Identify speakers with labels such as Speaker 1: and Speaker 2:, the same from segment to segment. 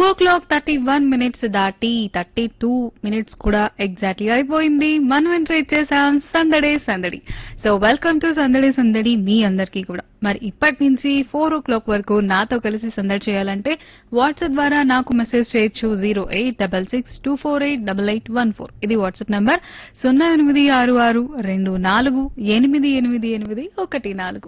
Speaker 1: ఓ o'clock thirty one minutes దాటి thirty two minutes కూడా exactly అయిపోయింది మనం ఎంటర్ ఇచ్చేసాం సందడే సందడి సో వెల్కమ్ టు సందడే సందడి మీ అందరికీ కూడా మరి ఇప్పటి నుంచి ఫోర్ ఓ క్లాక్ వరకు నాతో కలిసి సందడి చేయాలంటే వాట్సాప్ ద్వారా నాకు మెసేజ్ చేయొచ్చు zero eight double six two four eight double eight one four ఇది వాట్సాప్ నంబర్ సున్నా ఎనిమిది ఆరు ఆరు రెండు నాలుగు ఎనిమిది ఎనిమిది ఎనిమిది ఒకటి నాలుగు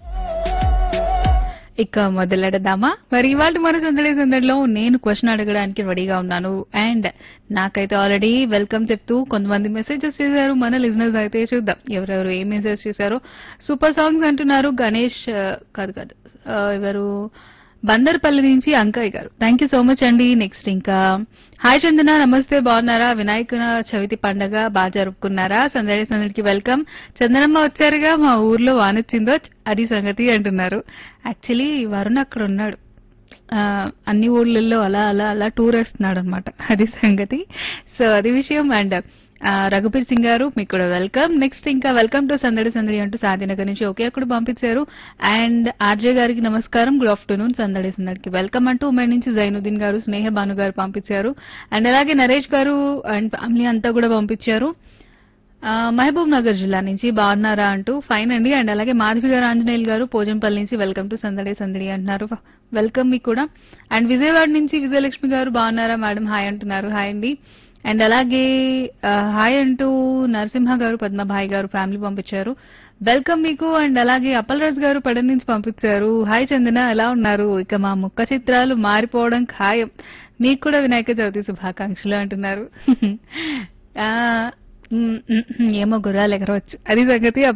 Speaker 1: ఇక మొదలెడదామా మరి ఇవాళ మన సందడి సందడిలో నేను క్వశ్చన్ అడగడానికి రెడీగా ఉన్నాను అండ్ నాకైతే ఆల్రెడీ వెల్కమ్ చెప్తూ కొంతమంది మెసేజెస్ చేశారు మన లిజినెస్ అయితే చూద్దాం ఎవరెవరు ఏం మెసేజ్ చేశారో సూపర్ సాంగ్స్ అంటున్నారు గణేష్ ఆ, కాదు కాదు ఆ, ఎవరు బందర్పల్లి నుంచి Ankayya garu thank you so much అండి నెక్స్ట్ ఇంకా హాయ్ చందన నమస్తే బాగున్నారా వినాయక చవితి పండగ బాగా జరుపుకున్నారా సందడి సందడికి వెల్కమ్ చందనమ్మ వచ్చారుగా మా ఊర్లో వానొచ్చిందో అది సంగతి అంటున్నారు యాక్చువల్లీ వరుణ్ అక్కడ ఉన్నాడు ఆ, అన్ని ఊళ్ళల్లో అలా అలా అలా టూర్ వేస్తున్నాడు అనమాట అది సంగతి సో అది విషయం అండ్ రఘుపీర్ సింగ్ గారు మీకు కూడా వెల్కమ్ నెక్స్ట్ ఇంకా వెల్కమ్ టు సందడి సందడి అంటూ సాధినగర్ నుంచి ఒకే అక్కడ పంపించారు అండ్ ఆర్జే గారికి నమస్కారం గుడ్ ఆఫ్టర్నూన్ సందడి సందడికి వెల్కమ్ అంటూ ఉమ్మడి నుంచి జైనుద్దీన్ గారు స్నేహ భాను గారు పంపించారు అండ్ అలాగే నరేష్ గారు అండ్ ఫ్యామిలీ అంతా కూడా పంపించారు ఆ, మహబూబ్ నగర్ జిల్లా నుంచి బాగున్నారా అంటూ ఫైన్ అండి అండ్ అలాగే మాధవి గారు ఆంజనేయులు గారు పోజంపల్లి నుంచి వెల్కమ్ టు సందడి సందడి అంటున్నారు వెల్కమ్ మీకు కూడా అండ్ విజయవాడ నుంచి విజయలక్ష్మి గారు బాగున్నారా మేడం హాయ్ అంటున్నారు హాయ్ అండి అండ్ అలాగే ఆ, హాయ్ అంటూ నరసింహ గారు పద్మభాయ్ గారు ఫ్యామిలీ పంపించారు వెల్కమ్ మీకు అండ్ అలాగే అప్పలరాజు గారు పడన నుంచి పంపించారు హాయ్ చందన ఎలా ఉన్నారు ఇక మా ముఖ చిత్రాలు మారిపోవడం ఖాయం మీకు కూడా వినాయక చవితి శుభాకాంక్షలు అంటున్నారు ఆ, మ్, మ్, మ్, ఏమో గుర్రాలు ఎగరవచ్చు అది సంగతి